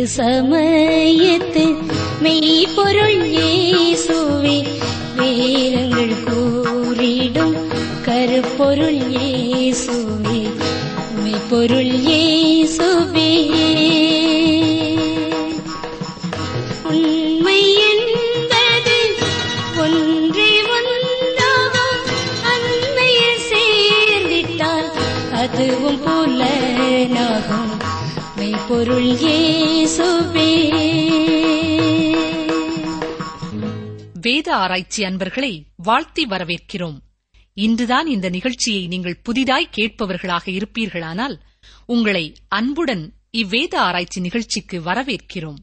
இது சமயத்து மெய்ப்பொருள் இயேசுவே வேதங்கள் கூறிடும் கருப்பொருள் இயேசுவே மெய்ப்பொருள் இயேசுவே உண்மை என்பது ஒன்றே ஒன்றாகும் அண்மையில் சேர்ந்திட்டால் அதுவும் புலனாகும் மெய்ப்பொருள் இயேசுவே வேத ஆராய்ச்சி அன்பர்களை வாழ்த்தி வரவேற்கிறோம் இன்றுதான் இந்த நிகழ்ச்சியை நீங்கள் புதிதாய் கேட்பவர்களாக இருப்பீர்களானால் உங்களை அன்புடன் இவ்வேத ஆராய்ச்சி நிகழ்ச்சிக்கு வரவேற்கிறோம்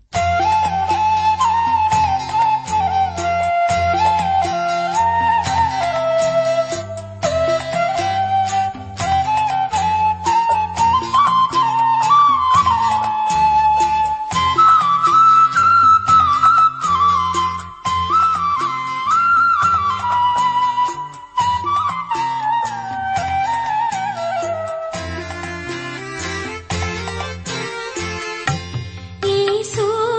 இயேசு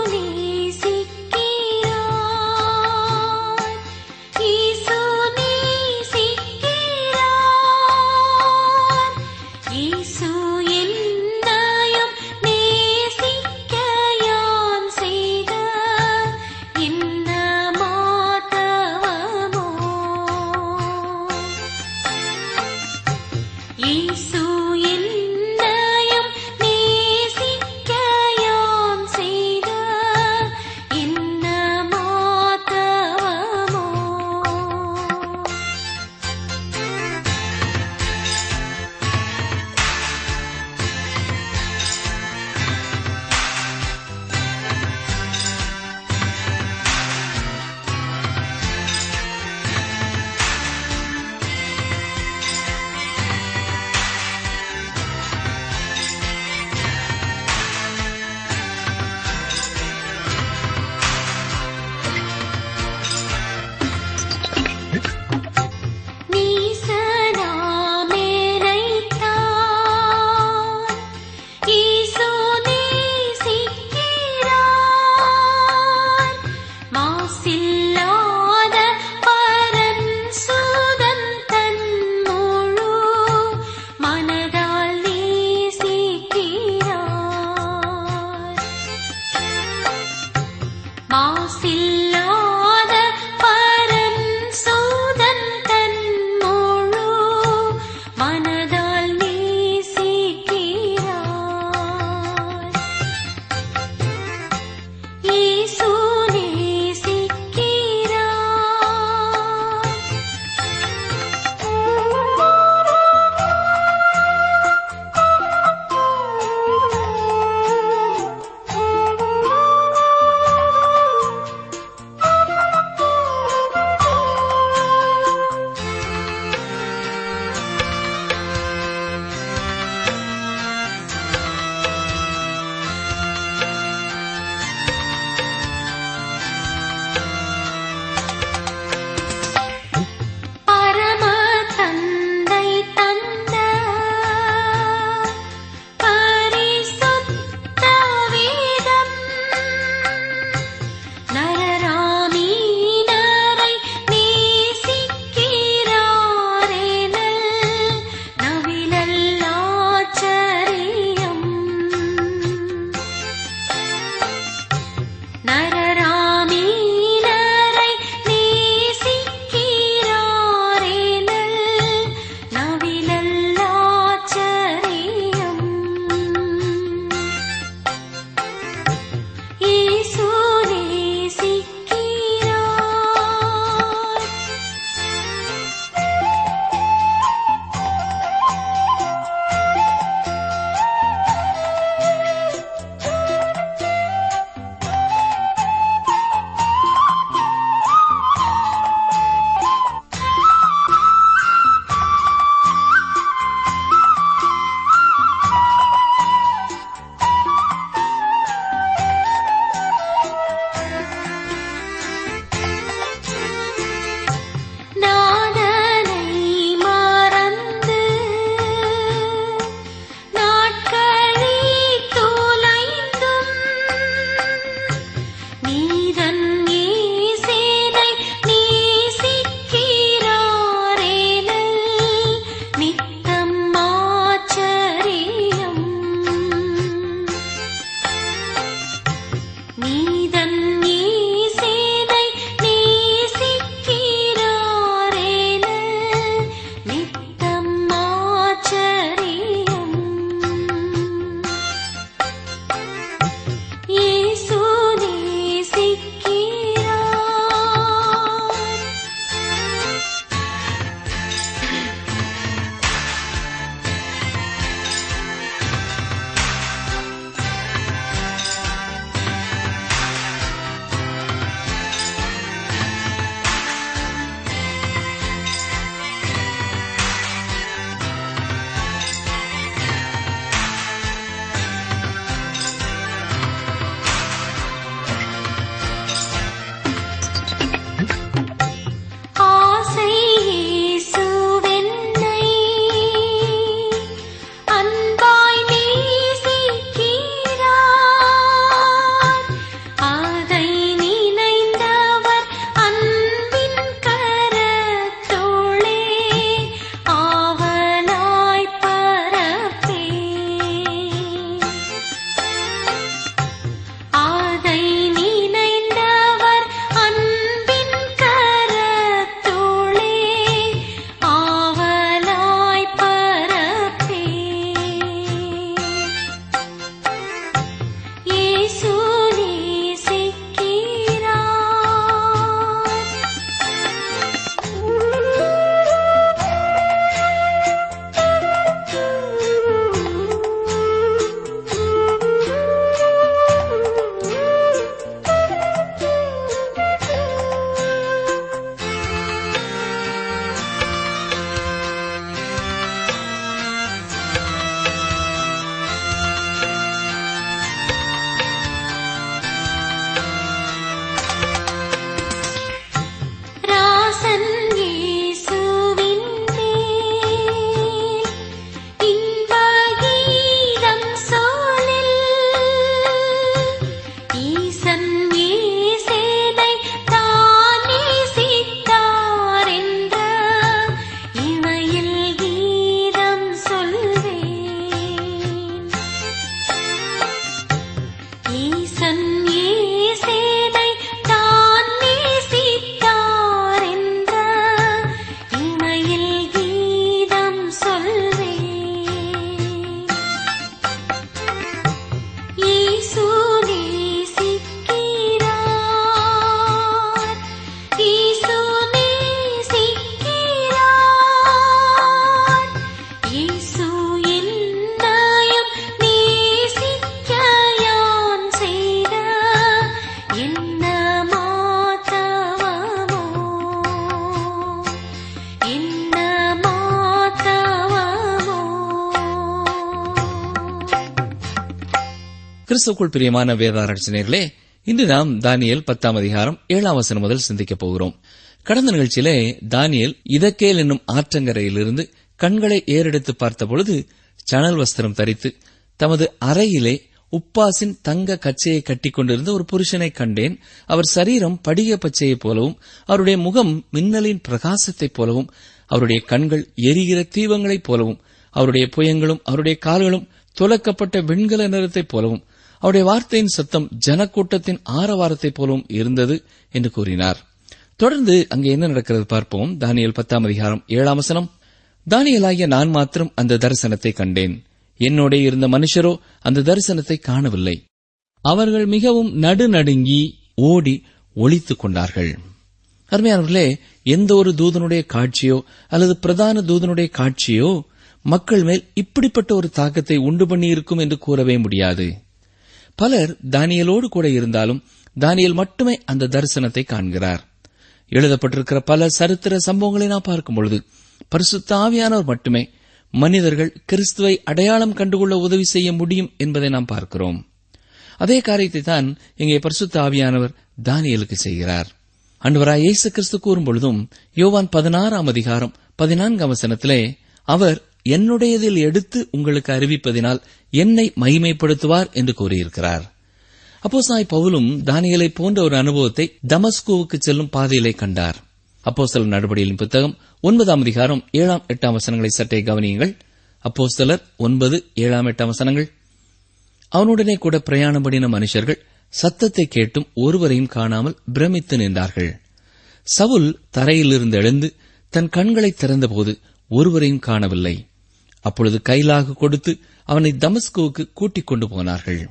கிறிஸ்துக்குள் பிரியமான வேதாராய்ச்சினர்களே இன்று நாம் தானியல் பத்தாம் அதிகாரம் ஏழாம் வசனம் முதல் சிந்திக்கப் போகிறோம் கடந்த நிகழ்ச்சியிலே தானியல் இதக்கேல் என்னும் ஆற்றங்கரையிலிருந்து கண்களை ஏறெடுத்து பார்த்தபொழுது சணல் வஸ்திரம் தரித்து தமது அறையிலே உப்பாசின் தங்க கச்சையை கட்டிக் கொண்டிருந்த ஒரு புருஷனை கண்டேன் அவர் சரீரம் படிக பச்சையைப் போலவும் அவருடைய முகம் மின்னலின் பிரகாசத்தைப் போலவும் அவருடைய கண்கள் எரிகிற தீபங்களைப் போலவும் அவருடைய புயங்களும் அவருடைய கால்களும் துலக்கப்பட்ட வெண்கல நிறத்தைப் போலவும் அவருடைய வார்த்தையின் சத்தம் ஜனக்கூட்டத்தின் ஆரவாரத்தைப் போலவும் இருந்தது என்று கூறினார் தொடர்ந்து அங்கே என்ன நடக்கிறது பார்ப்போம் தானியல் பத்தாம் அதிகாரம் ஏழாம் வசனம் தானியலாகிய நான் மாத்திரம் அந்த தரிசனத்தை கண்டேன் என்னோட இருந்த மனுஷரோ அந்த தரிசனத்தை காணவில்லை அவர்கள் மிகவும் நடுநடுங்கி ஓடி ஒளித்துக் கொண்டார்கள் அருமையானவர்களே எந்த ஒரு தூதனுடைய காட்சியோ அல்லது பிரதான தூதனுடைய காட்சியோ மக்கள் மேல் இப்படிப்பட்ட ஒரு தாக்கத்தை உண்டு பண்ணியிருக்கும் என்று கூறவே முடியாது பலர் தானியலோடு கூட இருந்தாலும் தானியல் மட்டுமே அந்த தரிசனத்தை காண்கிறார் எழுதப்பட்டிருக்கிற பல சரித்திர சம்பவங்களை நாம் பார்க்கும் பொழுது பரிசுத்த ஆவியானவர் மட்டுமே மனிதர்கள் கிறிஸ்துவை அடையாளம் கண்டுகொள்ள உதவி செய்ய முடியும் என்பதை நாம் பார்க்கிறோம் அதே காரியத்தை தான் இங்கே பரிசுத்த ஆவியானவர் தானியலுக்கு செய்கிறார் அன்றுவராய் இயேசு கிறிஸ்து கூறும் பொழுதும் யோவான் பதினாறாம் அதிகாரம் பதினான்காம் வசனத்திலே அவர் என்னுடையதில் எடுத்து உங்களுக்கு அறிவிப்பதினால் என்னை மகிமைப்படுத்துவார் என்று கூறியிருக்கிறார் அப்போ சாய் பவுலும் தானியலை போன்ற ஒரு அனுபவத்தை தமஸ்கோவுக்கு செல்லும் பாதையிலே கண்டார் அப்போஸ்தலர் நடவடிக்கையின் புத்தகம் ஒன்பதாம் அதிகாரம் ஏழாம் எட்டாம் வசனங்களை சற்றே கவனியுங்கள் அப்போஸ்தலர் ஒன்பது ஏழாம் எட்டாம் வசனங்கள் அவனுடனே கூட பிரயாணம் பண்ணின மனுஷர்கள் சத்தத்தை கேட்டும் ஒருவரையும் காணாமல் பிரமித்து நின்றார்கள் சவுல் தரையிலிருந்து எழுந்து தன் கண்களை திறந்தபோது ஒருவரையும் காணவில்லை அப்பொழுது கைலாக கொடுத்து அவனை தமஸ்கோவுக்கு கூட்டிக் கொண்டு போனார்கள்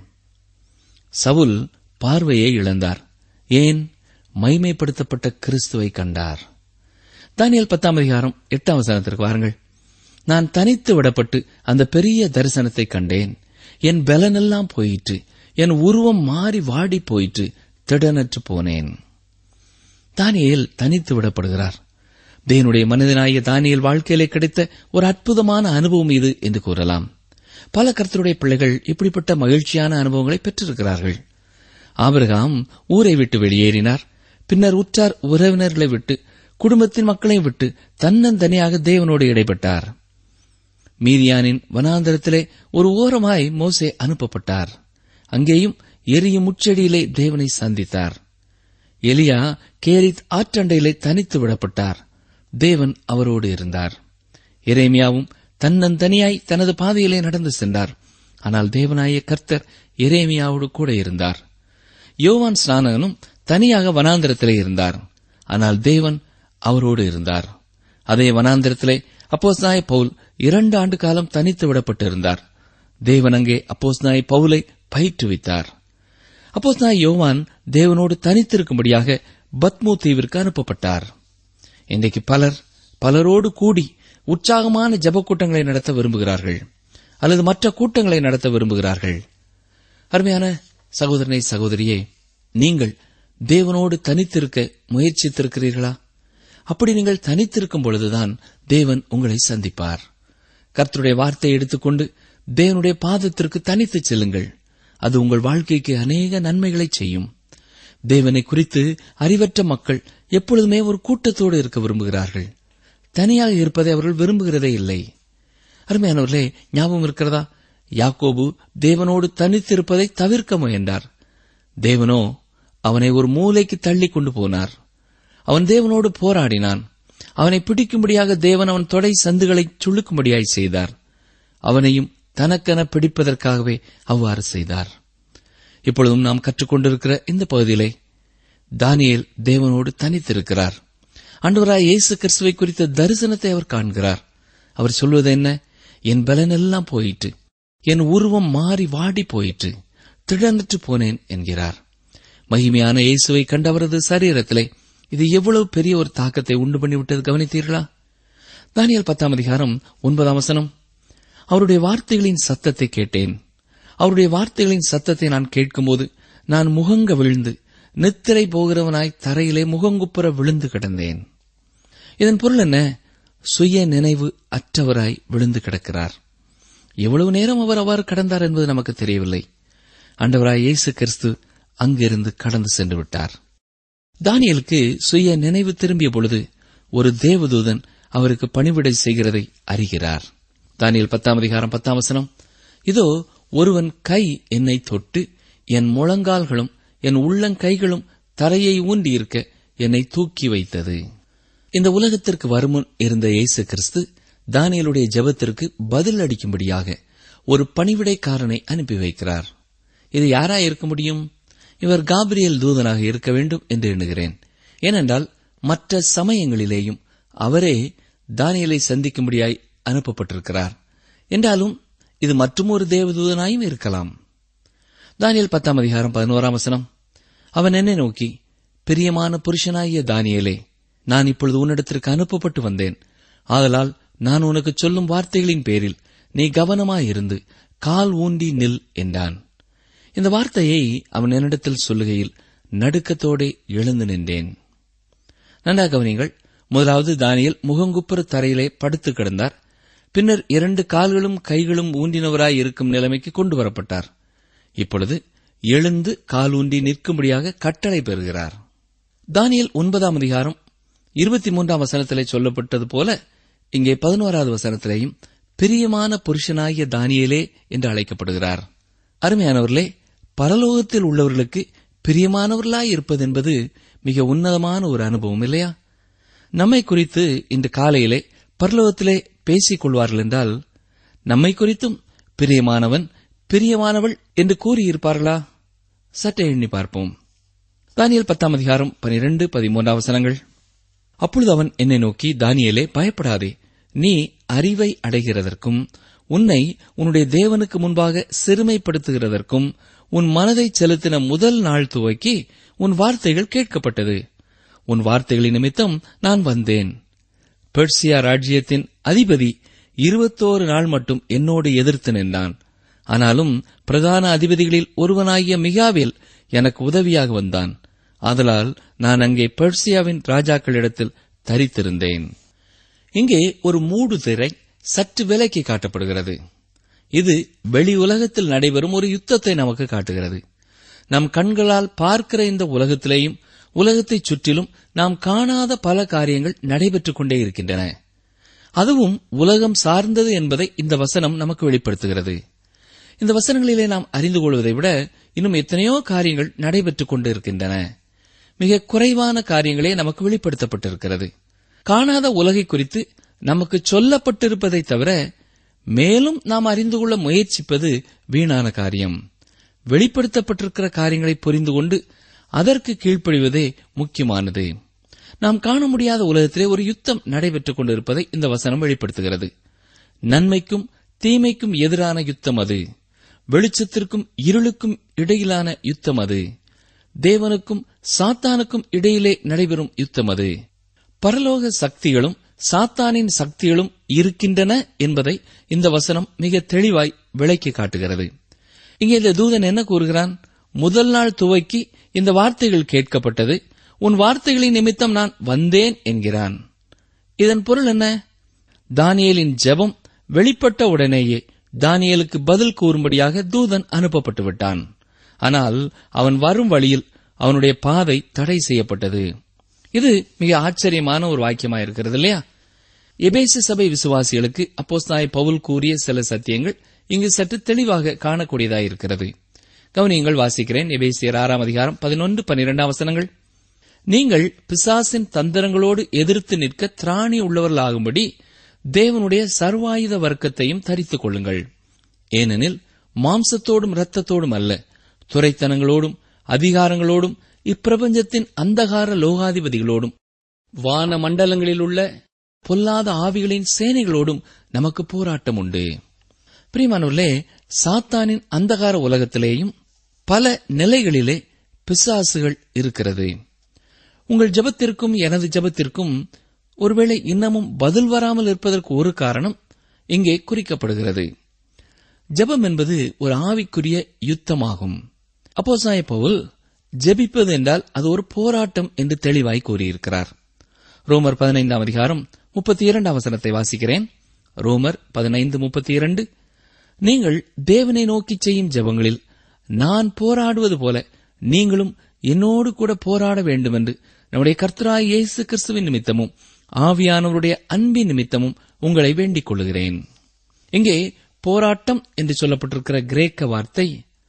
சவுல் பார்வையை இழந்தார் ஏன் மைமைப்படுத்தப்பட்ட கிறிஸ்துவை கண்டார் தானியல் பத்தாம் அதிகாரம் எட்டாம் வசனத்திற்கு வாருங்கள் நான் தனித்து விடப்பட்டு அந்த பெரிய தரிசனத்தை கண்டேன் என் பலனெல்லாம் போயிற்று என் உருவம் மாறி வாடி போயிற்று திடனற்று போனேன் தானியேல் தனித்து விடப்படுகிறார் தேவனுடைய மனிதனாகிய தானியல் வாழ்க்கையிலே கிடைத்த ஒரு அற்புதமான அனுபவம் இது என்று கூறலாம் பல கர்த்தருடைய பிள்ளைகள் இப்படிப்பட்ட மகிழ்ச்சியான அனுபவங்களை பெற்றிருக்கிறார்கள் ஆபிரகாம் ஊரை விட்டு வெளியேறினார் பின்னர் உற்றார் உறவினர்களை விட்டு குடும்பத்தின் மக்களை விட்டு தன்னந்தனியாக தேவனோடு இடைப்பட்டார் மீதியானின் வனாந்தரத்திலே ஒரு ஓரமாய் மோசே அனுப்பப்பட்டார் அங்கேயும் எரியும் முச்செடியிலே தேவனை சந்தித்தார் எலியா கேரித் ஆற்றண்டையிலே தனித்து விடப்பட்டார் தேவன் அவரோடு இருந்தார் எரேமியாவும் தன்னந்தனியாய் தனது பாதையிலே நடந்து சென்றார் ஆனால் தேவனாய கர்த்தர் எரேமியாவோடு கூட இருந்தார் யோவான் ஸ்நானகனும் தனியாக வனாந்திரத்திலே இருந்தார் ஆனால் தேவன் அவரோடு இருந்தார் அதே வனாந்திரத்திலே அப்போஸ்நாய பவுல் இரண்டு ஆண்டு காலம் தனித்து விடப்பட்டிருந்தார் தேவன் அங்கே அப்போஸ்நாய பவுலை பயிற்றுவித்தார் அப்போஸ்நாய யோவான் தேவனோடு தனித்திருக்கும்படியாக பத்மோ தீவிற்கு அனுப்பப்பட்டார் இன்றைக்கு பலர் பலரோடு கூடி உற்சாகமான ஜப கூட்டங்களை நடத்த விரும்புகிறார்கள் அல்லது மற்ற கூட்டங்களை நடத்த விரும்புகிறார்கள் அருமையான சகோதரனை சகோதரியே நீங்கள் தேவனோடு தனித்திருக்க முயற்சித்திருக்கிறீர்களா அப்படி நீங்கள் தனித்திருக்கும் பொழுதுதான் தேவன் உங்களை சந்திப்பார் கர்த்தருடைய வார்த்தையை எடுத்துக்கொண்டு தேவனுடைய பாதத்திற்கு தனித்துச் செல்லுங்கள் அது உங்கள் வாழ்க்கைக்கு அநேக நன்மைகளை செய்யும் தேவனை குறித்து அறிவற்ற மக்கள் எப்பொழுதுமே ஒரு கூட்டத்தோடு இருக்க விரும்புகிறார்கள் தனியாக இருப்பதை அவர்கள் விரும்புகிறதே இல்லை அருமையானவர்களே ஞாபகம் இருக்கிறதா யாக்கோபு தேவனோடு தனித்திருப்பதை தவிர்க்க முயன்றார் தேவனோ அவனை ஒரு மூலைக்கு தள்ளி கொண்டு போனார் அவன் தேவனோடு போராடினான் அவனை பிடிக்கும்படியாக தேவன் அவன் தொடை சந்துகளை சுளுக்கும்படியாய் செய்தார் அவனையும் தனக்கென பிடிப்பதற்காகவே அவ்வாறு செய்தார் இப்பொழுதும் நாம் கற்றுக்கொண்டிருக்கிற இந்த பகுதியிலே தானியேல் தேவனோடு தனித்திருக்கிறார் ஆண்டவராய் இயேசு கிறிஸ்துவை குறித்த தரிசனத்தை அவர் காண்கிறார் அவர் சொல்வது என்ன என் பலனெல்லாம் போயிற்று என் உருவம் மாறி வாடி போயிற்று திடனற்று போனேன் என்கிறார் மகிமையான இயேசுவை கண்ட அவரது சரீரத்திலே இது எவ்வளவு பெரிய ஒரு தாக்கத்தை உண்டு பண்ணிவிட்டது கவனித்தீர்களா தானியல் பத்தாம் அதிகாரம் ஒன்பதாம் வசனம் அவருடைய வார்த்தைகளின் சத்தத்தை கேட்டேன் அவருடைய வார்த்தைகளின் சத்தத்தை நான் கேட்கும்போது நான் முகங்க விழுந்து நித்திரை போகிறவனாய் தரையிலே முகங்குப்புற விழுந்து கிடந்தேன் இதன் பொருள் என்ன சுய நினைவு அற்றவராய் விழுந்து கிடக்கிறார் எவ்வளவு நேரம் அவர் அவ்வாறு கடந்தார் என்பது நமக்கு தெரியவில்லை ஆண்டவராய் இயேசு கிறிஸ்து அங்கிருந்து கடந்து சென்று விட்டார் தானியலுக்கு சுய நினைவு திரும்பிய பொழுது ஒரு தேவதூதன் அவருக்கு பணிவிடை செய்கிறதை அறிகிறார் தானியல் பத்தாம் அதிகாரம் பத்தாம் வசனம் இதோ ஒருவன் கை என்னை தொட்டு என் முழங்கால்களும் என் உள்ளங்கைகளும் தரையை ஊண்டியிருக்க என்னை தூக்கி வைத்தது இந்த உலகத்திற்கு வருமுன் இருந்த இயேசு கிறிஸ்து தானியலுடைய ஜெபத்திற்கு பதில் அளிக்கும்படியாக ஒரு பணிவிடைக்காரனை அனுப்பி வைக்கிறார் இது யாராய் இருக்க முடியும் இவர் காபிரியல் தூதனாக இருக்க வேண்டும் என்று எண்ணுகிறேன் ஏனென்றால் மற்ற சமயங்களிலேயும் அவரே தானியலை சந்திக்கும்படியாய் அனுப்பப்பட்டிருக்கிறார் என்றாலும் இது மற்றுமொரு தேவதூதனாயும் இருக்கலாம் தானியல் பத்தாம் அதிகாரம் பதினோராம் வசனம் அவன் என்னை நோக்கி பிரியமான புருஷனாகிய தானியலே நான் இப்பொழுது உன்னிடத்திற்கு அனுப்பப்பட்டு வந்தேன் ஆதலால் நான் உனக்கு சொல்லும் வார்த்தைகளின் பேரில் நீ கவனமாயிருந்து கால் ஊண்டி நில் என்றான் இந்த வார்த்தையை அவன் என்னிடத்தில் சொல்லுகையில் நடுக்கத்தோடே எழுந்து நின்றேன் நன்றாக கவனிங்கள் முதலாவது தானியல் முகங்குப்புற தரையிலே படுத்து கிடந்தார் பின்னர் இரண்டு கால்களும் கைகளும் ஊன்றினவராய் இருக்கும் நிலைமைக்கு கொண்டு வரப்பட்டார் இப்பொழுது எழுந்து கால் ஊன்றி நிற்கும்படியாக கட்டளை பெறுகிறார் தானியல் ஒன்பதாம் அதிகாரம் இருபத்தி மூன்றாம் வசனத்திலே சொல்லப்பட்டது போல இங்கே பதினோராவது வசனத்திலேயும் பிரியமான புருஷனாகிய தானியலே என்று அழைக்கப்படுகிறார் அருமையானவர்களே பரலோகத்தில் உள்ளவர்களுக்கு பிரியமானவர்களாய் இருப்பது என்பது மிக உன்னதமான ஒரு அனுபவம் இல்லையா நம்மை குறித்து இன்று காலையிலே பரலோகத்திலே பேசிக் கொள்வார்கள் என்றால் நம்மை குறித்தும் பிரியமானவன் பிரியமானவள் என்று கூறியிருப்பார்களா சற்றே எண்ணி பார்ப்போம் தானியல் பத்தாம் அதிகாரம் பனிரெண்டு பதிமூன்றாம் வசனங்கள் அப்பொழுது அவன் என்னை நோக்கி தானியலே பயப்படாதே நீ அறிவை அடைகிறதற்கும் உன்னை உன்னுடைய தேவனுக்கு முன்பாக சிறுமைப்படுத்துகிறதற்கும் உன் மனதை செலுத்தின முதல் நாள் துவக்கி உன் வார்த்தைகள் கேட்கப்பட்டது உன் வார்த்தைகளின் நிமித்தம் நான் வந்தேன் பெர்சியா ராஜ்யத்தின் அதிபதி இருபத்தோரு நாள் மட்டும் என்னோடு எதிர்த்து நின்றான் ஆனாலும் பிரதான அதிபதிகளில் ஒருவனாகிய மிகாவில் எனக்கு உதவியாக வந்தான் ஆதலால் நான் அங்கே பெர்சியாவின் ராஜாக்களிடத்தில் தரித்திருந்தேன் இங்கே ஒரு மூடு திரை சற்று விலக்கி காட்டப்படுகிறது இது வெளி உலகத்தில் நடைபெறும் ஒரு யுத்தத்தை நமக்கு காட்டுகிறது நம் கண்களால் பார்க்கிற இந்த உலகத்திலேயும் உலகத்தைச் சுற்றிலும் நாம் காணாத பல காரியங்கள் நடைபெற்றுக் கொண்டே இருக்கின்றன அதுவும் உலகம் சார்ந்தது என்பதை இந்த வசனம் நமக்கு வெளிப்படுத்துகிறது இந்த வசனங்களிலே நாம் அறிந்து கொள்வதை விட இன்னும் எத்தனையோ காரியங்கள் நடைபெற்றுக் கொண்டு இருக்கின்றன மிக குறைவான காரியங்களே நமக்கு வெளிப்படுத்தப்பட்டிருக்கிறது காணாத உலகை குறித்து நமக்கு சொல்லப்பட்டிருப்பதை தவிர மேலும் நாம் அறிந்து கொள்ள முயற்சிப்பது வீணான காரியம் வெளிப்படுத்தப்பட்டிருக்கிற காரியங்களை புரிந்து கொண்டு அதற்கு கீழ்ப்படிவதே முக்கியமானது நாம் காண முடியாத உலகத்திலே ஒரு யுத்தம் நடைபெற்றுக் கொண்டிருப்பதை இந்த வசனம் வெளிப்படுத்துகிறது நன்மைக்கும் தீமைக்கும் எதிரான யுத்தம் அது வெளிச்சத்திற்கும் இருளுக்கும் இடையிலான யுத்தம் அது தேவனுக்கும் சாத்தானுக்கும் இடையிலே நடைபெறும் யுத்தம் அது பரலோக சக்திகளும் சாத்தானின் சக்திகளும் இருக்கின்றன என்பதை இந்த வசனம் மிக தெளிவாய் விளக்கி காட்டுகிறது இங்கே இந்த தூதன் என்ன கூறுகிறான் முதல் நாள் துவக்கி இந்த வார்த்தைகள் கேட்கப்பட்டது உன் வார்த்தைகளின் நிமித்தம் நான் வந்தேன் என்கிறான் இதன் பொருள் என்ன தானியேலின் ஜெபம் வெளிப்பட்ட உடனேயே தானியேலுக்கு பதில் கூறும்படியாக தூதன் அனுப்பப்பட்டு விட்டான் ஆனால் அவன் வரும் வழியில் அவனுடைய பாதை தடை செய்யப்பட்டது இது மிக ஆச்சரியமான ஒரு வாக்கியமாயிருக்கிறது இல்லையா எபேசு சபை விசுவாசிகளுக்கு அப்போஸ்தாய் பவுல் கூறிய சில சத்தியங்கள் இங்கு சற்று தெளிவாக காணக்கூடியதாயிருக்கிறது கவனியங்கள் வாசிக்கிறேன் எபேசியர் ஆறாம் அதிகாரம் பதினொன்று பனிரெண்டாம் வசனங்கள் நீங்கள் பிசாசின் தந்திரங்களோடு எதிர்த்து நிற்க திராணி உள்ளவர்களாகும்படி தேவனுடைய சர்வாயுத வர்க்கத்தையும் தரித்துக் கொள்ளுங்கள் ஏனெனில் மாம்சத்தோடும் இரத்தத்தோடும் அல்ல துரைத்தனங்களோடும் அதிகாரங்களோடும் இப்பிரபஞ்சத்தின் அந்தகார லோகாதிபதிகளோடும் வான மண்டலங்களில் உள்ள பொல்லாத ஆவிகளின் சேனைகளோடும் நமக்கு போராட்டம் உண்டு பிரியமானவர்களே சாத்தானின் அந்தகார உலகத்திலேயும் பல நிலைகளிலே பிசாசுகள் இருக்கிறது உங்கள் ஜெபத்திற்கும் எனது ஜெபத்திற்கும் ஒருவேளை இன்னமும் பதில் வராமல் இருப்பதற்கு ஒரு காரணம் இங்கே குறிக்கப்படுகிறது ஜெபம் என்பது ஒரு ஆவிக்குரிய யுத்தமாகும் அப்போ பவுல் ஜெபிப்பது என்றால் அது ஒரு போராட்டம் என்று தெளிவாய் கூறியிருக்கிறார் ரோமர் பதினைந்தாம் அதிகாரம் முப்பத்தி இரண்டாம் வசனத்தை வாசிக்கிறேன் ரோமர் பதினைந்து முப்பத்தி இரண்டு நீங்கள் தேவனை நோக்கி செய்யும் ஜெபங்களில் நான் போராடுவது போல நீங்களும் என்னோடு கூட போராட வேண்டும் என்று நம்முடைய கர்த்தராய் இயேசு கிறிஸ்துவின் நிமித்தமும் ஆவியானவருடைய அன்பின் நிமித்தமும் உங்களை வேண்டிக் கொள்கிறேன் இங்கே போராட்டம் என்று சொல்லப்பட்டிருக்கிற கிரேக்க வார்த்தை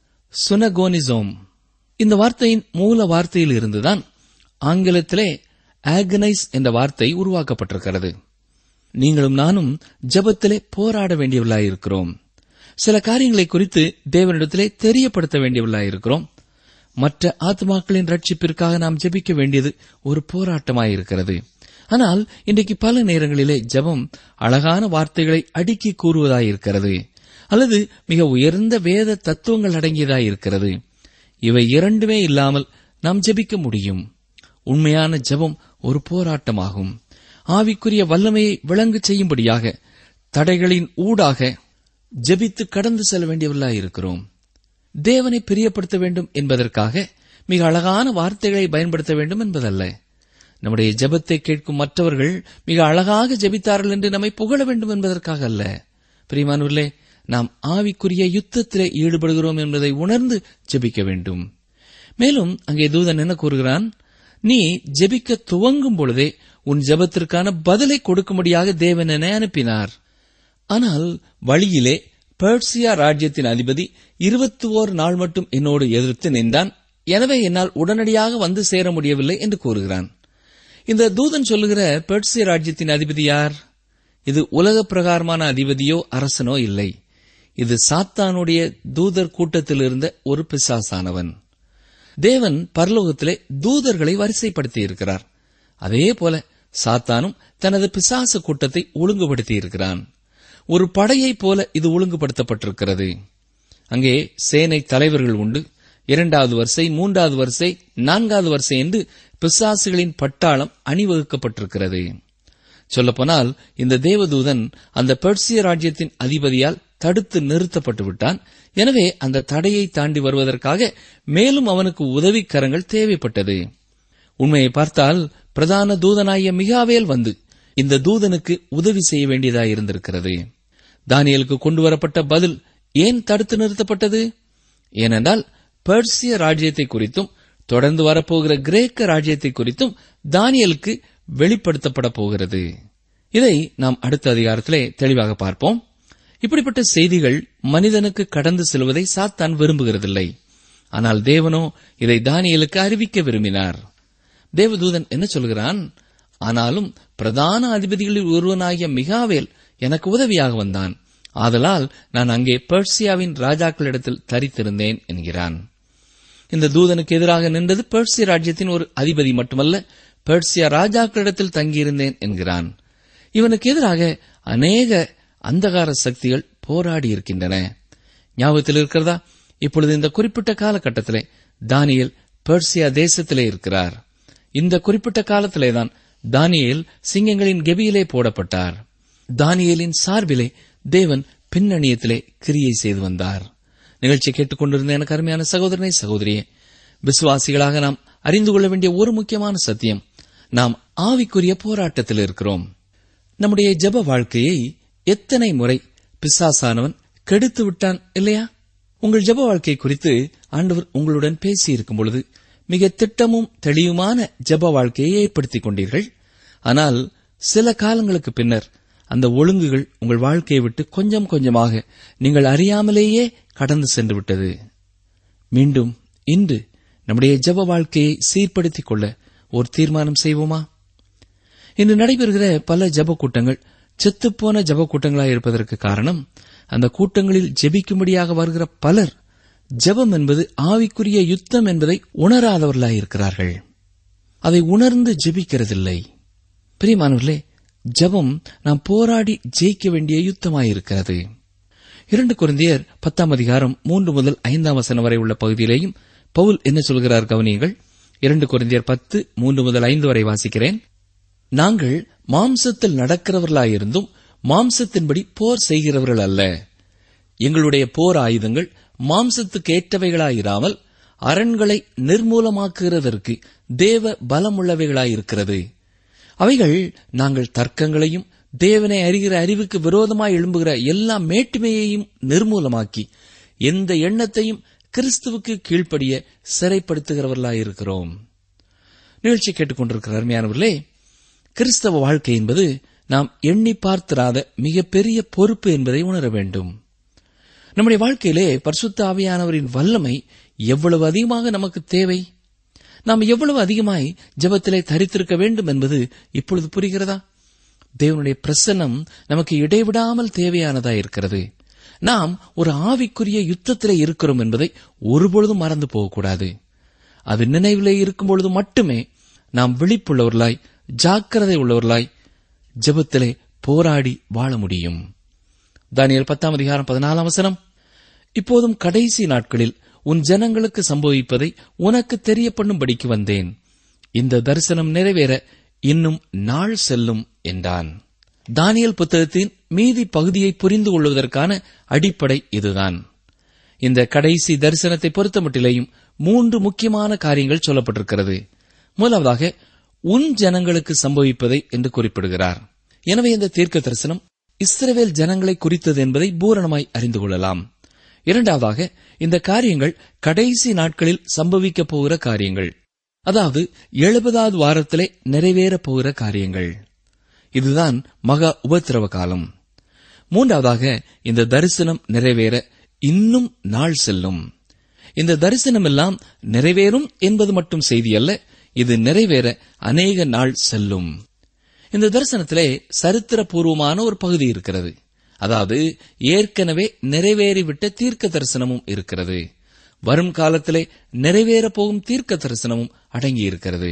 சுனகோனிசோம் இந்த வார்த்தையின் மூல வார்த்தையில் இருந்துதான் ஆங்கிலத்திலே ஆகனைஸ் என்ற வார்த்தை உருவாக்கப்பட்டிருக்கிறது நீங்களும் நானும் ஜெபத்திலே போராட வேண்டியவர்களாயிருக்கிறோம் சில காரியங்களை குறித்து தேவனிடத்திலே தெரியப்படுத்த வேண்டியவர்களாயிருக்கிறோம் மற்ற ஆத்மாக்களின் ரட்சிப்பிற்காக நாம் ஜெபிக்க வேண்டியது ஒரு போராட்டமாயிருக்கிறது ஆனால் இன்றைக்கு பல நேரங்களிலே ஜெபம் அழகான வார்த்தைகளை அடுக்கி கூறுவதாயிருக்கிறது அல்லது மிக உயர்ந்த வேத தத்துவங்கள் அடங்கியதாயிருக்கிறது இவை இரண்டுமே இல்லாமல் நாம் ஜெபிக்க முடியும் உண்மையான ஜெபம் ஒரு போராட்டமாகும் ஆவிக்குரிய வல்லமையை விளங்கு செய்யும்படியாக தடைகளின் ஊடாக ஜெபித்து கடந்து செல்ல வேண்டியவர்களாயிருக்கிறோம் தேவனை பிரியப்படுத்த வேண்டும் என்பதற்காக மிக அழகான வார்த்தைகளை பயன்படுத்த வேண்டும் என்பதல்ல நம்முடைய ஜெபத்தை கேட்கும் மற்றவர்கள் மிக அழகாக ஜெபித்தார்கள் என்று நம்மை புகழ வேண்டும் என்பதற்காக அல்ல பிரியமானவர்களே நாம் ஆவிக்குரிய யுத்தத்திலே ஈடுபடுகிறோம் என்பதை உணர்ந்து ஜெபிக்க வேண்டும் மேலும் அங்கே தூதன் என்ன கூறுகிறான் நீ ஜெபிக்க துவங்கும் பொழுதே உன் ஜெபத்திற்கான பதிலை கொடுக்கும்படியாக தேவன் என்னை அனுப்பினார் ஆனால் வழியிலே பெர்சியா ராஜ்யத்தின் அதிபதி இருபத்தி ஓர் நாள் மட்டும் என்னோடு எதிர்த்து நின்றான் எனவே என்னால் உடனடியாக வந்து சேர முடியவில்லை என்று கூறுகிறான் இந்த தூதன் சொல்லுகிற பெர்சிய ராஜ்யத்தின் அதிபதி யார் இது உலக பிரகாரமான அதிபதியோ அரசனோ இல்லை இது சாத்தானுடைய தூதர் கூட்டத்தில் இருந்த ஒரு பிசாசானவன் தேவன் பரலோகத்திலே தூதர்களை வரிசைப்படுத்தி இருக்கிறார் அதே போல சாத்தானும் தனது பிசாசு கூட்டத்தை ஒழுங்குபடுத்தி இருக்கிறான் ஒரு படையைப் போல இது ஒழுங்குபடுத்தப்பட்டிருக்கிறது அங்கே சேனை தலைவர்கள் உண்டு இரண்டாவது வரிசை மூன்றாவது வரிசை நான்காவது வரிசை என்று பிசாசுகளின் பட்டாளம் அணிவகுக்கப்பட்டிருக்கிறது சொல்லப்போனால் இந்த தேவதூதன் அந்த பெர்சிய ராஜ்யத்தின் அதிபதியால் தடுத்து நிறுத்தப்பட்டு விட்டான் எனவே அந்த தடையை தாண்டி வருவதற்காக மேலும் அவனுக்கு உதவிக்கரங்கள் தேவைப்பட்டது உண்மையை பார்த்தால் பிரதான தூதனாகிய மிகாவேல் வந்து இந்த தூதனுக்கு உதவி செய்ய வேண்டியதாயிருந்திருக்கிறது தானியலுக்கு கொண்டு வரப்பட்ட பதில் ஏன் தடுத்து நிறுத்தப்பட்டது ஏனென்றால் பெர்சிய ராஜ்யத்தை குறித்தும் தொடர்ந்து வரப்போகிற கிரேக்க ராஜ்யத்தை குறித்தும் தானியலுக்கு வெளிப்படுத்தப்பட போகிறது இதை நாம் அடுத்த அதிகாரத்திலே தெளிவாக பார்ப்போம் இப்படிப்பட்ட செய்திகள் மனிதனுக்கு கடந்து செல்வதை சாத்தான் விரும்புகிறதில்லை ஆனால் தேவனோ இதை தானியலுக்கு அறிவிக்க விரும்பினார் தேவதூதன் என்ன சொல்கிறான் ஆனாலும் பிரதான அதிபதிகளில் ஒருவனாகிய மிகாவேல் எனக்கு உதவியாக வந்தான் ஆதலால் நான் அங்கே பெர்சியாவின் ராஜாக்களிடத்தில் தரித்திருந்தேன் என்கிறான் இந்த தூதனுக்கு எதிராக நின்றது பெர்சிய ராஜ்யத்தின் ஒரு அதிபதி மட்டுமல்ல பெர்சியா ராஜாக்களிடத்தில் தங்கியிருந்தேன் என்கிறான் இவனுக்கு எதிராக அநேக அந்தகார சக்திகள் போராடி இருக்கின்றன ஞாபகத்தில் இருக்கிறதா இப்பொழுது இந்த குறிப்பிட்ட காலகட்டத்திலே தானியல் பெர்சியா தேசத்திலே இருக்கிறார் இந்த குறிப்பிட்ட காலத்திலேதான் தானியேல் சிங்கங்களின் கெபியிலே போடப்பட்டார் தானியேலின் சார்பிலே தேவன் பின்னணியத்திலே கிரியை செய்து வந்தார் நிகழ்ச்சி கேட்டுக்கொண்டிருந்த எனக்கு அருமையான சகோதரனை சகோதரியே விசுவாசிகளாக நாம் அறிந்து கொள்ள வேண்டிய ஒரு முக்கியமான சத்தியம் நாம் ஆவிக்குரிய போராட்டத்தில் இருக்கிறோம் நம்முடைய ஜெப வாழ்க்கையை எத்தனை முறை பிசாசானவன் கெடுத்து விட்டான் இல்லையா உங்கள் ஜெப வாழ்க்கை குறித்து ஆண்டவர் உங்களுடன் பேசியிருக்கும் பொழுது மிக திட்டமும் தெளிவுமான ஜெப வாழ்க்கையை ஏற்படுத்திக் கொண்டீர்கள் ஆனால் சில காலங்களுக்கு பின்னர் அந்த ஒழுங்குகள் உங்கள் வாழ்க்கையை விட்டு கொஞ்சம் கொஞ்சமாக நீங்கள் அறியாமலேயே கடந்து சென்று விட்டது மீண்டும் இன்று நம்முடைய ஜெப வாழ்க்கையை சீர்படுத்திக் கொள்ள ஒரு தீர்மானம் செய்வோமா இன்று நடைபெறுகிற பல ஜெப கூட்டங்கள் செத்துப்போன ஜெப கூட்டங்களாக இருப்பதற்கு காரணம் அந்த கூட்டங்களில் ஜெபிக்கும்படியாக வருகிற பலர் ஜெபம் என்பது ஆவிக்குரிய யுத்தம் என்பதை உணராதவர்களாயிருக்கிறார்கள் அதை உணர்ந்து ஜெபிக்கிறதில்லை பிரியமானவர்களே ஜெபம் நாம் போராடி ஜெயிக்க வேண்டிய யுத்தமாயிருக்கிறது இரண்டு குருந்தியர் பத்தாம் அதிகாரம் மூன்று முதல் ஐந்தாம் வசனம் வரை உள்ள பகுதியிலேயும் பவுல் என்ன சொல்கிறார் கவனியங்கள் இரண்டு குருந்தியர் பத்து மூன்று முதல் ஐந்து வரை வாசிக்கிறேன் நாங்கள் மாம்சத்தில் நடக்கிறவர்களாயிருந்தும் மாம்சத்தின்படி போர் செய்கிறவர்கள் அல்ல எங்களுடைய போர் ஆயுதங்கள் மாம்சத்துக்கு ஏற்றவைகளாயிராமல் அரண்களை நிர்மூலமாக்குகிறதற்கு தேவ பலமுள்ளவைகளாயிருக்கிறது அவைகள் நாங்கள் தர்க்கங்களையும் தேவனை அறிகிற அறிவுக்கு விரோதமாய் எழும்புகிற எல்லா மேட்டுமையையும் நிர்மூலமாக்கி எந்த எண்ணத்தையும் கிறிஸ்துவுக்கு கீழ்ப்படிய சிறைப்படுத்துகிறவர்களாயிருக்கிறோம் நிகழ்ச்சி கேட்டுக்கொண்டிருக்கிற அருமையானவர்களே கிறிஸ்தவ வாழ்க்கை என்பது நாம் எண்ணி பார்த்திராத மிகப்பெரிய பொறுப்பு என்பதை உணர வேண்டும் நம்முடைய வாழ்க்கையிலே பரிசுத்த ஆவியானவரின் வல்லமை எவ்வளவு அதிகமாக நமக்கு தேவை நாம் எவ்வளவு அதிகமாய் ஜெபத்திலே தரித்திருக்க வேண்டும் என்பது இப்பொழுது புரிகிறதா தேவனுடைய பிரசன்னம் நமக்கு இடைவிடாமல் தேவையானதா இருக்கிறது நாம் ஒரு ஆவிக்குரிய யுத்தத்திலே இருக்கிறோம் என்பதை ஒருபொழுதும் மறந்து போகக்கூடாது அது நினைவிலே இருக்கும் பொழுது மட்டுமே நாம் விழிப்புள்ளவர்களாய் ஜாக்கிரதை உள்ளவர்களாய் ஜெபத்திலே போராடி வாழ முடியும் தானியல் பத்தாம் அதிகாரம் பதினாலாம் வசனம் இப்போதும் கடைசி நாட்களில் உன் ஜனங்களுக்கு சம்பவிப்பதை உனக்கு தெரிய பண்ணும்படிக்கு வந்தேன் இந்த தரிசனம் நிறைவேற இன்னும் நாள் செல்லும் என்றான் தானியல் புத்தகத்தின் மீதி பகுதியை புரிந்து கொள்வதற்கான அடிப்படை இதுதான் இந்த கடைசி தரிசனத்தை பொறுத்தமட்டிலேயும் மூன்று முக்கியமான காரியங்கள் சொல்லப்பட்டிருக்கிறது முதலாவதாக உன் ஜனங்களுக்கு சம்பவிப்பதை என்று குறிப்பிடுகிறார் எனவே இந்த தீர்க்க தரிசனம் இஸ்ரவேல் ஜனங்களை குறித்தது என்பதை பூரணமாய் அறிந்து கொள்ளலாம் இரண்டாவதாக இந்த காரியங்கள் கடைசி நாட்களில் சம்பவிக்கப் போகிற காரியங்கள் அதாவது எழுபதாவது வாரத்திலே நிறைவேறப் போகிற காரியங்கள் இதுதான் மகா உபத்திரவ காலம் மூன்றாவதாக இந்த தரிசனம் நிறைவேற இன்னும் நாள் செல்லும் இந்த தரிசனம் எல்லாம் நிறைவேறும் என்பது மட்டும் செய்தி அல்ல இது நிறைவேற அநேக நாள் செல்லும் இந்த தரிசனத்திலே சரித்திரபூர்வமான ஒரு பகுதி இருக்கிறது அதாவது ஏற்கனவே நிறைவேறிவிட்ட தீர்க்க தரிசனமும் இருக்கிறது வரும் காலத்திலே நிறைவேறப் போகும் தீர்க்க தரிசனமும் அடங்கியிருக்கிறது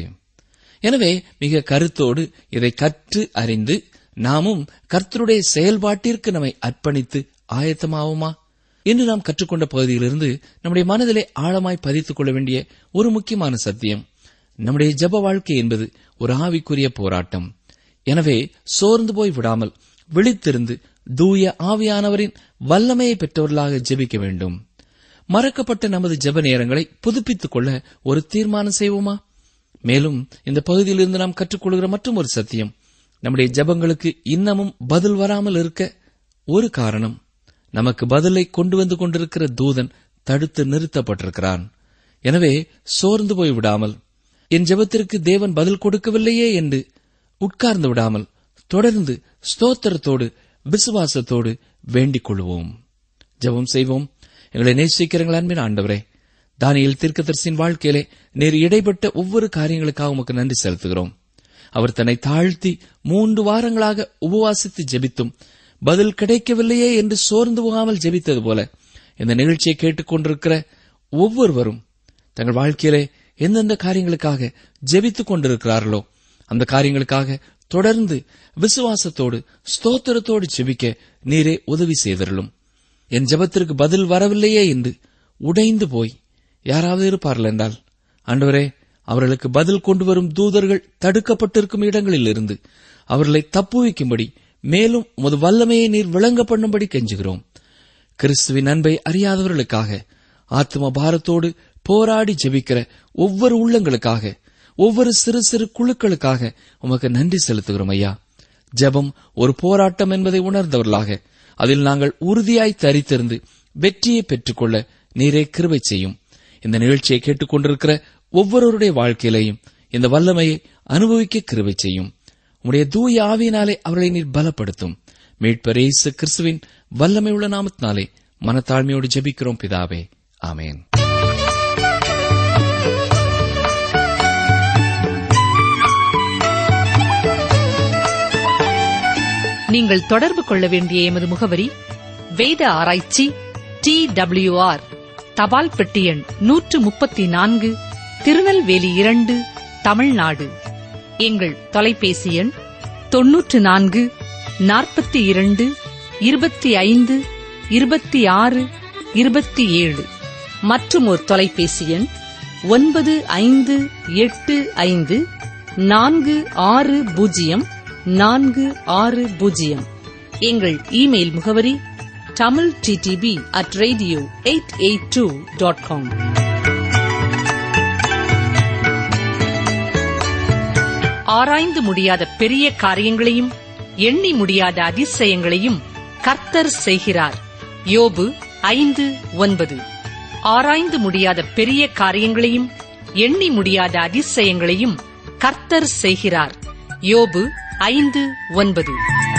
எனவே மிக கருத்தோடு இதை கற்று அறிந்து நாமும் கர்த்தருடைய செயல்பாட்டிற்கு நம்மை அர்ப்பணித்து ஆயத்தமாவோமா இன்று நாம் கற்றுக்கொண்ட பகுதியிலிருந்து நம்முடைய மனதிலே ஆழமாய் பதித்துக் கொள்ள வேண்டிய ஒரு முக்கியமான சத்தியம் நம்முடைய ஜெப வாழ்க்கை என்பது ஒரு ஆவிக்குரிய போராட்டம் எனவே சோர்ந்து போய் விடாமல் விழித்திருந்து தூய ஆவியானவரின் வல்லமையை பெற்றவர்களாக ஜெபிக்க வேண்டும் மறக்கப்பட்ட நமது ஜெப நேரங்களை புதுப்பித்துக் கொள்ள ஒரு தீர்மானம் செய்வோமா மேலும் இந்த பகுதியிலிருந்து நாம் கற்றுக்கொள்கிற மற்றும் ஒரு சத்தியம் நம்முடைய ஜெபங்களுக்கு இன்னமும் பதில் வராமல் இருக்க ஒரு காரணம் நமக்கு பதிலை கொண்டு வந்து கொண்டிருக்கிற தூதன் தடுத்து நிறுத்தப்பட்டிருக்கிறான் எனவே சோர்ந்து போய் விடாமல் என் ஜெபத்திற்கு தேவன் பதில் கொடுக்கவில்லையே என்று உட்கார்ந்து விடாமல் தொடர்ந்து ஸ்தோத்திரத்தோடு விசுவாசத்தோடு வேண்டிக் கொள்வோம் ஜெபம் செய்வோம் எங்களை நேசிக்கிறங்கள் அன்பின் ஆண்டவரே தானியல் தீர்க்கதரிசியின் வாழ்க்கையிலே நேர் இடைப்பட்ட ஒவ்வொரு காரியங்களுக்காக உமக்கு நன்றி செலுத்துகிறோம் அவர் தன்னை தாழ்த்தி மூன்று வாரங்களாக உபவாசித்து ஜெபித்தும் பதில் கிடைக்கவில்லையே என்று சோர்ந்து போகாமல் ஜெபித்தது போல இந்த நிகழ்ச்சியை கேட்டுக்கொண்டிருக்கிற ஒவ்வொருவரும் தங்கள் வாழ்க்கையிலே எந்தெந்த காரியங்களுக்காக ஜெபித்துக் கொண்டிருக்கிறார்களோ அந்த காரியங்களுக்காக தொடர்ந்து விசுவாசத்தோடு ஸ்தோத்திரத்தோடு ஜெபிக்க நீரே உதவி செய்தருளும் என் ஜெபத்திற்கு பதில் வரவில்லையே என்று உடைந்து போய் யாராவது இருப்பார்கள் என்றால் ஆண்டவரே அவர்களுக்கு பதில் கொண்டு வரும் தூதர்கள் தடுக்கப்பட்டிருக்கும் இடங்களில் இருந்து அவர்களை தப்புவிக்கும்படி மேலும் உமது வல்லமையை நீர் விளங்க பண்ணும்படி கெஞ்சுகிறோம் கிறிஸ்துவின் அன்பை அறியாதவர்களுக்காக ஆத்ம பாரத்தோடு போராடி ஜெபிக்கிற ஒவ்வொரு உள்ளங்களுக்காக ஒவ்வொரு சிறு சிறு குழுக்களுக்காக உமக்கு நன்றி செலுத்துகிறோம் ஐயா ஜெபம் ஒரு போராட்டம் என்பதை உணர்ந்தவர்களாக அதில் நாங்கள் உறுதியாய் தரித்திருந்து வெற்றியை பெற்றுக்கொள்ள நீரே கிருபை செய்யும் இந்த நிகழ்ச்சியை கேட்டுக்கொண்டிருக்கிற ஒவ்வொருவருடைய வாழ்க்கையிலையும் இந்த வல்லமையை அனுபவிக்க கிருபை செய்யும் உம்முடைய தூய ஆவியினாலே அவர்களை நீர் பலப்படுத்தும் மீட்பர் இயேசு கிறிஸ்துவின் வல்லமை உள்ள நாமத்தினாலே மனத்தாழ்மையோடு ஜெபிக்கிறோம் பிதாவே ஆமேன் நீங்கள் தொடர்பு கொள்ள வேண்டிய எமது முகவரி வேத ஆராய்ச்சி டி ஆர் தபால் பெட்டி எண் நூற்று முப்பத்தி நான்கு திருநெல்வேலி இரண்டு தமிழ்நாடு எங்கள் தொலைபேசி எண் தொன்னூற்று நான்கு நாற்பத்தி இரண்டு இருபத்தி ஐந்து இருபத்தி ஆறு இருபத்தி ஏழு மற்றும் ஒரு தொலைபேசி எண் ஒன்பது ஐந்து எட்டு ஐந்து நான்கு ஆறு பூஜ்ஜியம் நான்கு ஆறு பூஜ்ஜியம் எங்கள் இமெயில் முகவரி Tamil DTP at radio eight eight two dot com ஆராய்ந்து முடியாத பெரிய காரியங்களையும் எண்ணி முடியாத அதிசயங்களையும் கர்த்தர் செய்கிறார் யோபு ஐந்து ஒன்பது ஆராய்ந்து முடியாத பெரிய காரியங்களையும் எண்ணி முடியாத அதிசயங்களையும் கர்த்தர் செய்கிறார் யோபு ஐந்து ஒன்பது